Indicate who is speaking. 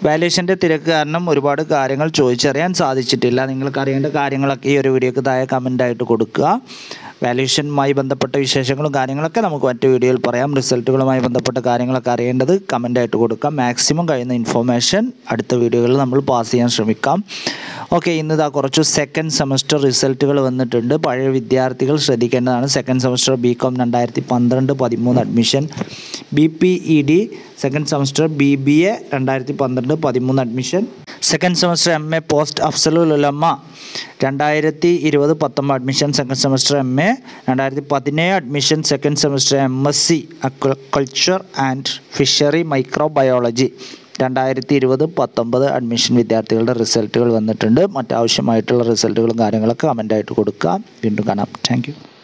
Speaker 1: വാല്യുവേഷൻ്റെ തിരക്ക് കാരണം ഒരുപാട് കാര്യങ്ങൾ ചോദിച്ചറിയാൻ സാധിച്ചിട്ടില്ല നിങ്ങൾക്ക് അറിയേണ്ട കാര്യങ്ങളൊക്കെ ഈ ഒരു വീഡിയോക്ക് താഴെ കമൻ്റായിട്ട് കൊടുക്കുക വാല്യുവേഷനുമായി ബന്ധപ്പെട്ട വിശേഷങ്ങളും കാര്യങ്ങളൊക്കെ നമുക്ക് മറ്റു വീഡിയോയിൽ പറയാം റിസൾട്ടുകളുമായി ബന്ധപ്പെട്ട കാര്യങ്ങളൊക്കെ അറിയേണ്ടത് കമൻ്റായിട്ട് കൊടുക്കാം മാക്സിമം കഴിയുന്ന ഇൻഫോർമേഷൻ അടുത്ത വീഡിയോകളിൽ നമ്മൾ പാസ് ചെയ്യാൻ ശ്രമിക്കാം ഓക്കെ ഇന്ന് ഇതാ കുറച്ച് സെക്കൻഡ് സെമസ്റ്റർ റിസൾട്ടുകൾ വന്നിട്ടുണ്ട് പഴയ വിദ്യാർത്ഥികൾ ശ്രദ്ധിക്കേണ്ടതാണ് സെക്കൻഡ് സെമസ്റ്റർ ബി കോം രണ്ടായിരത്തി പന്ത്രണ്ട് പതിമൂന്ന് admission B P E D second semester B B A രണ്ടായിരത്തി പന്ത്രണ്ട് പതിമൂന്ന് admission second semester M A post അഫ്സലുൽ ഉലമ രണ്ടായിരത്തി ഇരുപത് പത്തൊമ്പത് admission second semester M A രണ്ടായിരത്തി പതിനേഴ് admission second semester M S C aquaculture and fishery microbiology രണ്ടായിരത്തി ഇരുപത് പത്തൊമ്പത് അഡ്മിഷൻ വിദ്യാർത്ഥികളുടെ റിസൾട്ടുകൾ വന്നിട്ടുണ്ട് മറ്റാവശ്യമായിട്ടുള്ള റിസൾട്ടുകളും കാര്യങ്ങളൊക്കെ കമൻ്റായിട്ട് കൊടുക്കുക വീണ്ടും കാണാം താങ്ക് യു